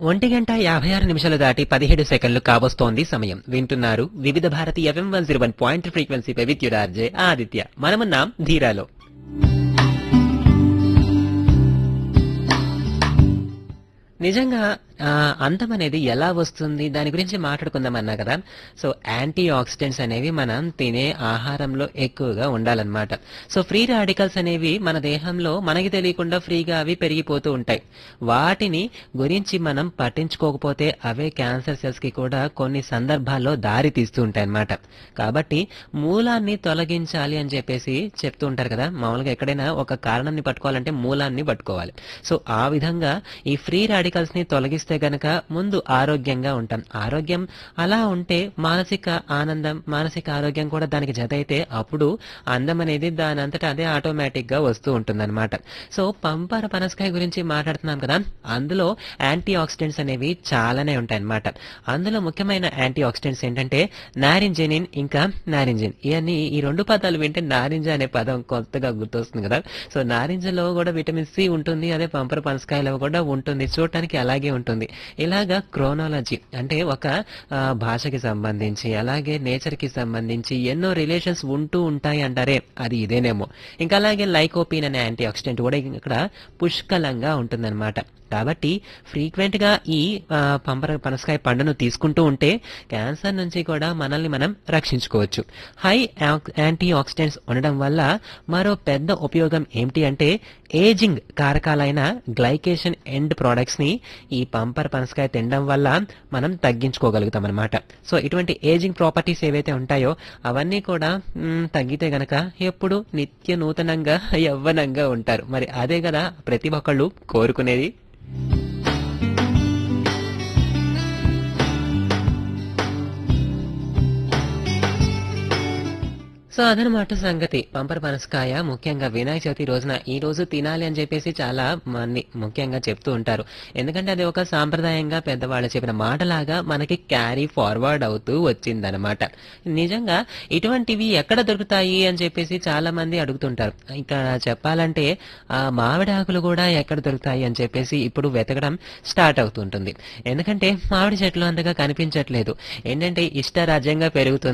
ఒంటి గంట యాభై ఆరు నిమిషాలు దాటి పదిహేడు సెకండ్లు కావస్తోంది సమయం వింటున్నారు Vividh Bharati FM one zero one point ఫ్రీక్వెన్సీపై విద్యురార్జే ఆదిత్య మనమున్నాం ధీరాలో నిజంగా ఆ, అందం అనేది ఎలా వస్తుంది దాని గురించి మాట్లాడుకుందాం అన్నా కదా సో యాంటీ ఆక్సిడెంట్స్ అనేవి మనం తినే ఆహారంలో ఎక్కువగా ఉండాలన్నమాట సో ఫ్రీ రాడికల్స్ అనేవి మన దేహంలో మనకి తెలియకుండా ఫ్రీగా అవి పెరిగిపోతూ ఉంటాయి వాటిని గురించి మనం పట్టించుకోకపోతే అవే క్యాన్సర్ సెల్స్ కి కూడా కొన్ని సందర్భాల్లో దారి తీస్తూ ఉంటాయి అన్నమాట కాబట్టి మూలాన్ని తొలగించాలి అని చెప్పేసి చెప్తూ ఉంటారు కదా మామూలుగా ఎక్కడైనా ఒక కారణాన్ని పట్టుకోవాలంటే మూలాన్ని పట్టుకోవాలి సో ఆ విధంగా ఈ ఫ్రీ రాడికల్స్ ని తొలగిస్తే గనక ముందు ఆరోగ్యంగా ఉంటాం ఆరోగ్యం అలా ఉంటే మానసిక ఆనందం మానసిక ఆరోగ్యం కూడా దానికి జత అయితే అప్పుడు అందం అనేది దాని అంతటా అదే ఆటోమేటిక్ గా వస్తూ ఉంటుందన్నమాట సో పంపర పనసకాయ గురించి మాట్లాడుతున్నాం కదా అందులో యాంటీ ఆక్సిడెంట్స్ అనేవి చాలానే ఉంటాయి అన్నమాట అందులో ముఖ్యమైన యాంటీ ఆక్సిడెంట్స్ ఏంటంటే నారింజెనిన్ ఇంకా నారింజిన్ ఇవన్నీ ఈ రెండు పదాలు వింటే నారింజ అనే పదం కొత్తగా గుర్తొస్తుంది కదా సో నారింజలో కూడా విటమిన్ సి ఉంటుంది అదే పంపర పనసకాయలో కూడా ఉంటుంది చూడటానికి అలాగే ఉంటుంది ఇలాగా క్రోనాలజీ అంటే ఒక ఆ, భాషకి సంబంధించి అలాగే నేచర్ కి సంబంధించి ఎన్నో రిలేషన్స్ ఉంటూ ఉంటాయి అంటారే అది ఇదేనేమో ఇంకా అలాగే లైకోపిన్ అనే యాంటీ ఆక్సిడెంట్ కూడా ఇక్కడ పుష్కలంగా ఉంటుందన్నమాట కాబట్టి ఫ్రీక్వెంట్ గా ఈ ఆ, పంపర పనసకాయ పండును తీసుకుంటూ ఉంటే క్యాన్సర్ నుంచి కూడా మనల్ని మనం రక్షించుకోవచ్చు హై యాంటీ ఆక్సిడెంట్స్ ఉండడం వల్ల మరో పెద్ద ఉపయోగం ఏమిటి అంటే ఏజింగ్ కారకాలైన గ్లైకేషన్ ఎండ్ ప్రోడక్ట్స్ ని ఈ పంపర్ పనసకాయ తినడం వల్ల మనం తగ్గించుకోగలుగుతాం అనమాట సో ఇటువంటి ఏజింగ్ ప్రాపర్టీస్ ఏవైతే ఉంటాయో అవన్నీ కూడా మ్, తగ్గితే గనక ఎప్పుడు నిత్య నూతనంగా యవ్వనంగా ఉంటారు మరి అదే కదా ప్రతి ఒక్కళ్ళు కోరుకునేది సో అదనమాట సంగతి పంపర పనసకాయ ముఖ్యంగా వినాయక చవితి రోజున ఈ రోజు తినాలి అని చెప్పేసి చాలా మంది ముఖ్యంగా చెప్తూ ఉంటారు ఎందుకంటే అది ఒక సాంప్రదాయంగా పెద్దవాళ్ళు చెప్పిన మాటలాగా మనకి క్యారీ ఫార్వర్డ్ అవుతూ వచ్చిందనమాట నిజంగా ఇటువంటివి ఎక్కడ దొరుకుతాయి అని చెప్పేసి చాలా మంది అడుగుతుంటారు ఇంకా చెప్పాలంటే ఆ మామిడి ఆకులు కూడా ఎక్కడ దొరుకుతాయి అని చెప్పేసి ఇప్పుడు వెతకడం స్టార్ట్ అవుతుంటుంది ఎందుకంటే మామిడి చెట్లు అంతగా కనిపించట్లేదు ఏంటంటే ఇష్ట రాజ్యంగా పెరుగుతుంది